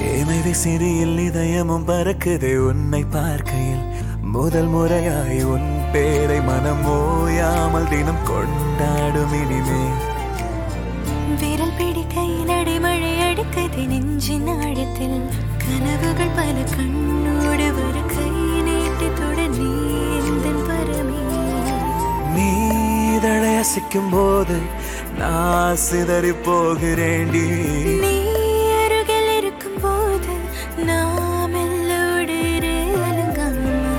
ஏமை விசிறியில் இதயமும் பறக்குது உன்னை பார்க்கையில் முதல் முறையாய் உன் பேரை மனம் ஓயாமல் தினம் கொண்டாடும் இனிமேல் விரல் பிடிக்கையில் அடிமழை அடிக்குது நெஞ்சின் ஆழத்தில் கனவுகள் பல கண்ணோடு வர கை நீட்டி தொட நீ எந்தன் பரமே நீதழை அசைக்கும் போது நான் சிதறி போகிறேன்டி நீ அருகில் இருக்கும் போது நாம் எல்லோடு அலங்காமா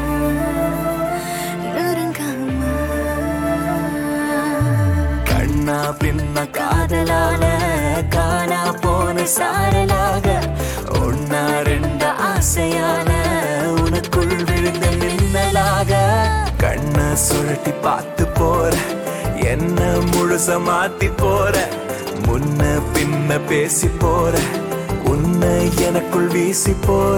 உறங்காமா கண்ணா பின்ன காதலால காணா போன சாரலாக ஒன்னா ரெண்டு ஆசையால உனக்குள் விழுந்த மின்னலாக கண்ண சுழட்டி பார்த்து போற என்ன முழுச மாத்தி போற முன்ன பின்ன பேசி போற உன்னை எனக்குள் வீசி போற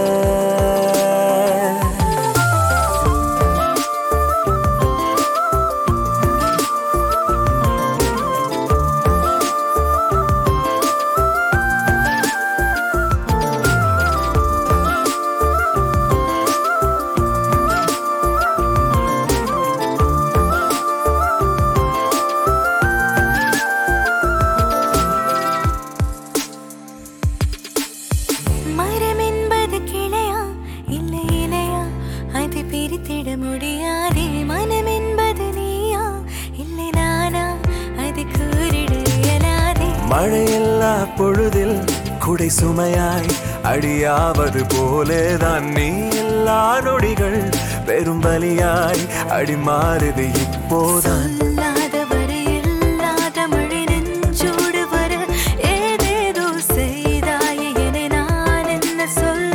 மரம் என்பது கிளையா இல்லை இலையா அதை பிரித்திட முடியாதே மனம் என்பது நீயா இல்லை நானா அதை கூறிட இயலாதே மழையில்லா பொழுதில் குடை சுமையாய் அடியாவது போலேதான் நீ எல்லா நொடிகள் பெரும் வலியாய் அடி மாறுது இப்போதான் சொல்லாத வரை இல்லாத மழை நெஞ்சோடு வர ஏதேதோ செய்தாயே என நான் என்ன சொல்ல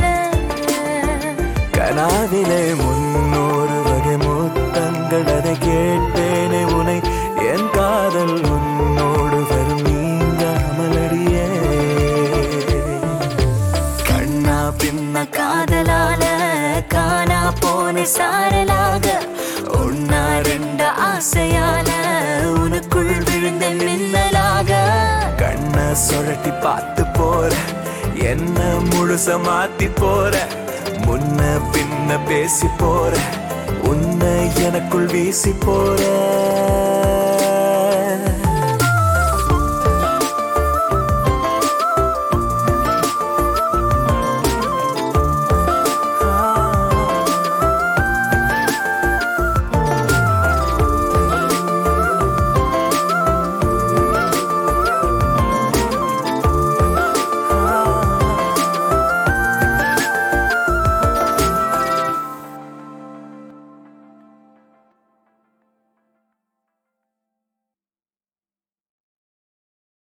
கனாவிலே முன்னூறு வகை முத்தங்கள் அதை கேட்டேனே உனை என் காதல் உன்னோடு வரும் நீங்காமல் அடியே கண்ணா பின்ன காதலால காணா போன சாரலாக ஒன்னா ரெண்டு ஆசையால உனக்குள் விழுந்த மின்னலாக கண்ண சுழட்டி பார்த்து போற என்ன முழுச மாத்தி போற முன்ன பின்ன பேசி போற உன்னை எனக்குள் வீசி போற